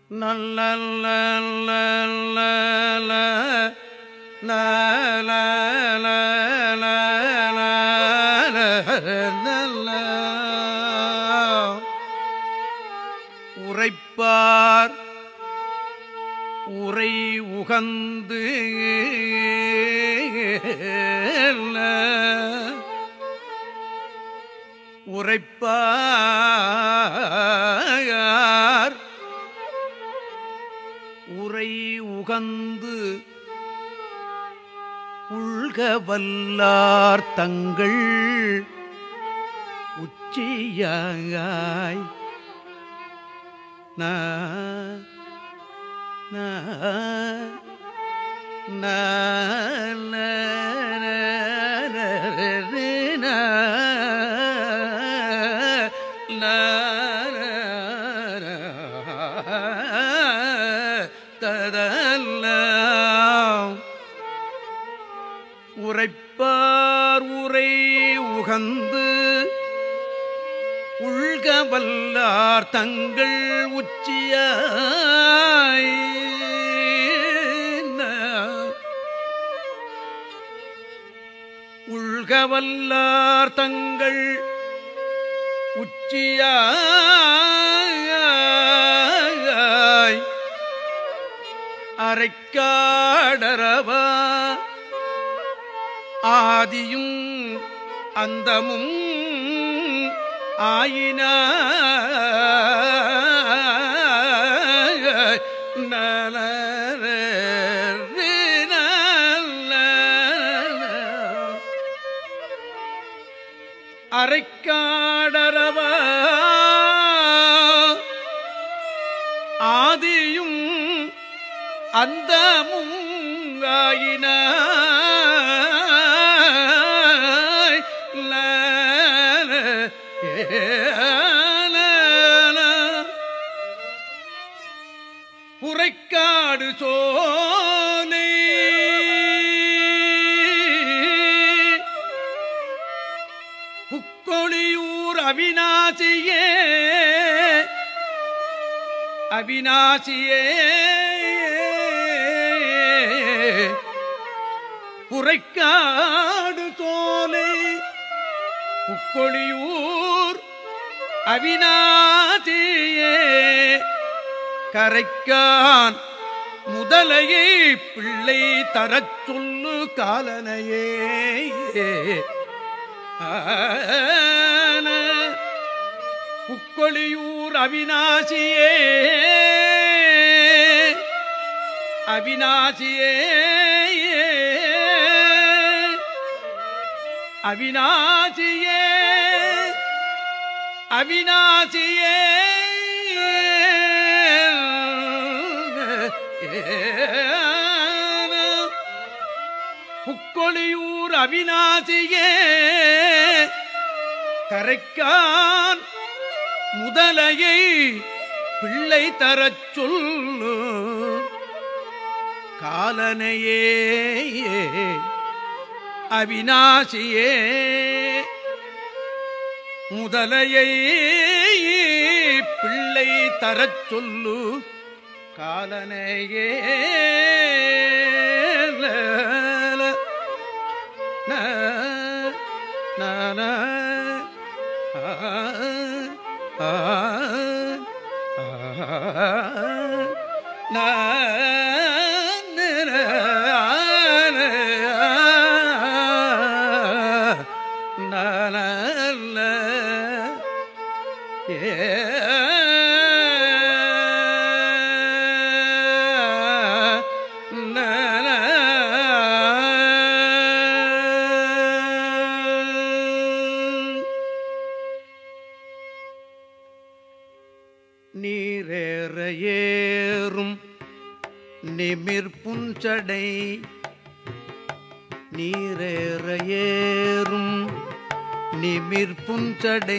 நல்ல உரைப்பார் உரை உகந்து உரைப்பார் உரை உகந்து உள்க வல்லார் தங்கள் உச்சியாய் நா நா நா நா உரைப்பார் உரை உகந்து உள்க வல்லார் தங்கள் உச்சியாய் உள்க வல்லார் தங்கள் உச்சியாய் அரைக்காடரவா ஆதியும் அந்தமும் ஆயின அரைக்காடரவ ஆதியும் அந்தமும் ஆயின புரைக்காடு சோலை புக்கொழியூர் அவிநாசியே அவிநாசியே புரைக்காடு சோலை புக்கொழியூர் அவிநாசியே கரைக்கான் முதலையை பிள்ளை தரச் சொல்லு காலனையே ஆன புக்கொழியூர் அவிநாசியே அவிநாசியே அவிநாசியே அவிநாசியே புக்கொழியூர் அவிநாசியே கரைக்கான் முதலையை பிள்ளை தரச் சொல்லு காலனையே அவிநாசியே முதலையை பிள்ளை தரச் சொல்லு காலனையே நான நீரேற ஏறும் நிமிர் புஞ்சடை நீரேற ஏறும் நிமிர் புஞ்சடை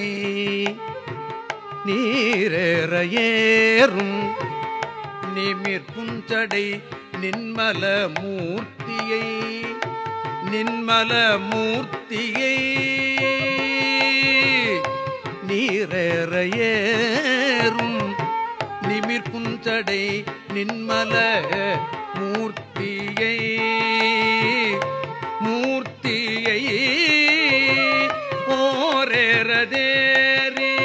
நீரேற ஏறும் நிமிர் புஞ்சடை நின்மல மூர்த்தியை நின்மல மூர்த்தியை நீரேற ஏறும் நிமிர்குஞ்சடை நின்மல மூர்த்தியை மூர்த்தியை ஓரேறதேரி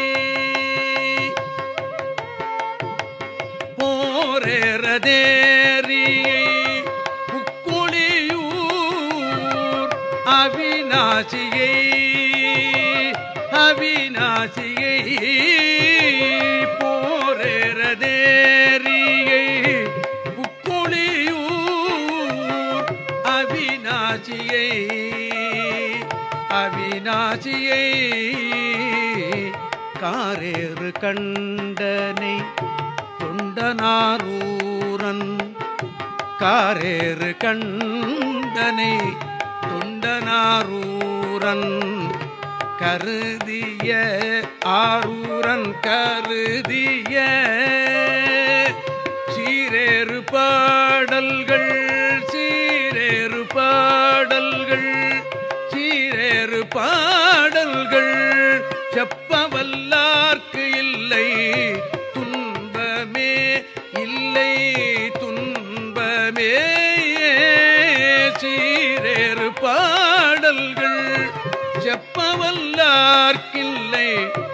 ஓரேறதேரியை புக்குழியூர் அவிநாசியை அவிநாசியை போரேறதேரியை புக்குழியூர் அவிநாசியை அவிநாசியை காரேறு கண்டனை தொண்டனாரூரன் காரேறு கண்டனை தொண்டனாரூரன் கருதிய ஆரூரன் கருதிய சீரேறு பாடல்கள் சீரேறு பாடல்கள் சீரேறு பாடல்கள் செப்பவல்லார்க்கு இல்லை துன்பமே இல்லை துன்பமே சீரேறு பாடல்கள் செப்பவல்லார்க்கில்லை